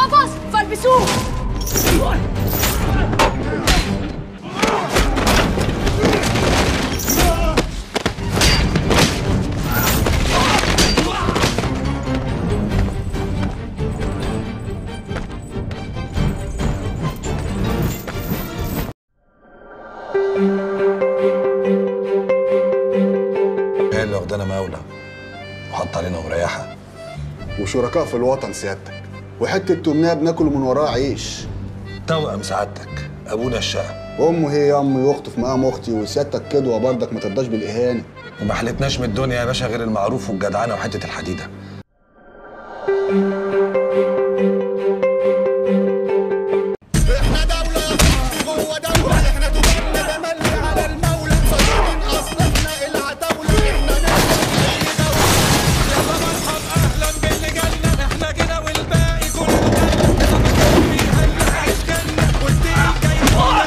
القفص فالبسوه هي اللي واخدانا مولى وحط علينا مريحه وشركاء في الوطن سيادتك وحته تمنيه بناكل من وراها عيش توأم سعادتك ابونا الشقه امه هي امي واخته في مقام اختي وسيادتك كدوه برضك ما ترضاش بالاهانه وما حلتناش من الدنيا يا باشا غير المعروف والجدعنه وحته الحديده احنا دولة جوه دولة احنا تجارنا تملي على المولى صايرين اصل احنا العتاولة احنا نعمل اي دولة يلا مرحب اهلا باللي جالنا احنا جينا والباقي كله جالنا بيهني عيش جنة قلت لي جاي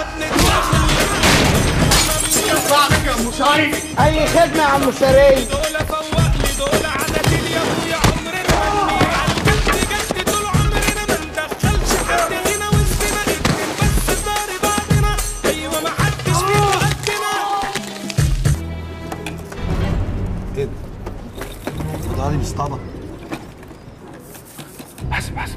اي خدمه يا عم سري دول فوقني دول عناديل يا ابويا عمرنا ما نبيع الجد جد طول عمرنا ما ندخلش حد هنا وسطنا اتنين بس في دار بعضنا ايوه ما حدش فينا قدنا خد بيستعبط حسب حسب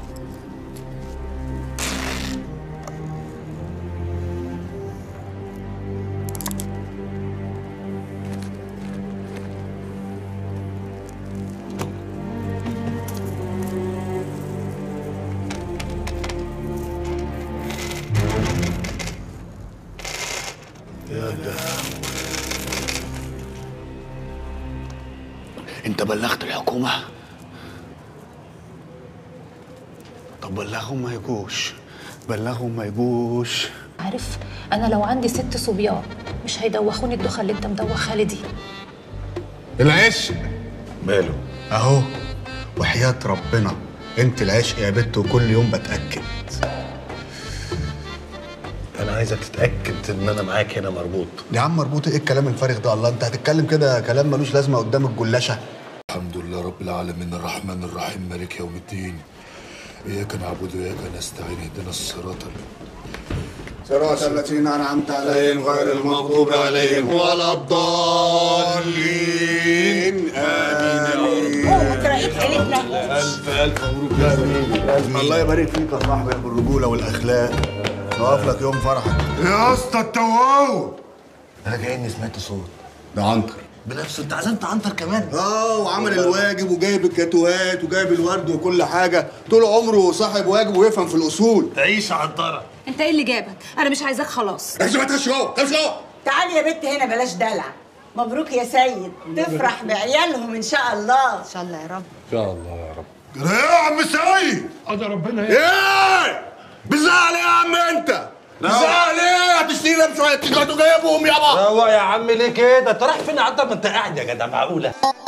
انت بلغت الحكومة طب بلغهم ما يجوش بلغهم ما يجوش عارف انا لو عندي ست صبيان مش هيدوخوني الدخه اللي انت مدوخها لي دي العشق ماله اهو وحياة ربنا انت العشق يا بت وكل يوم بتأكد انا عايزك تتاكد ان انا معاك هنا مربوط يا عم مربوط ايه الكلام الفارغ ده الله انت هتتكلم كده كلام ملوش لازمه قدام الجلاشه الحمد لله رب العالمين الرحمن الرحيم مالك يوم الدين إياك نعبد وإياك نستعين اهدنا الصراط صراط الذين انعمت عليهم غير المغضوب عليهم ولا الضالين امين الف الف مبروك الله يبارك فيك يا صاحبي بالرجوله والاخلاق نقف لك يوم فرحك يا اسطى التوهو انا كاني سمعت صوت ده عنتر بنفسه انت عزمت عنتر كمان اه وعمل الواجب وجايب الجاتوهات وجايب الورد وكل حاجه طول عمره صاحب واجب ويفهم في الاصول تعيش يا عنتره انت ايه اللي جابك انا مش عايزاك خلاص ماشي ما تمشي جوه تمشي جوه تعالي يا بنت هنا بلاش دلع مبروك يا سيد تفرح بعيالهم ان شاء الله ان شاء الله يا رب ايه يا عم سيد قدر ربنا ايه بتزعل ايه يا عم انت بتزعل ايه هتشتري لهم شويه تيشيرت وجايبهم يابا روق يا عم ليه كده؟ انت رايح فين يا عنتر ما انت قاعد يا جدع معقوله؟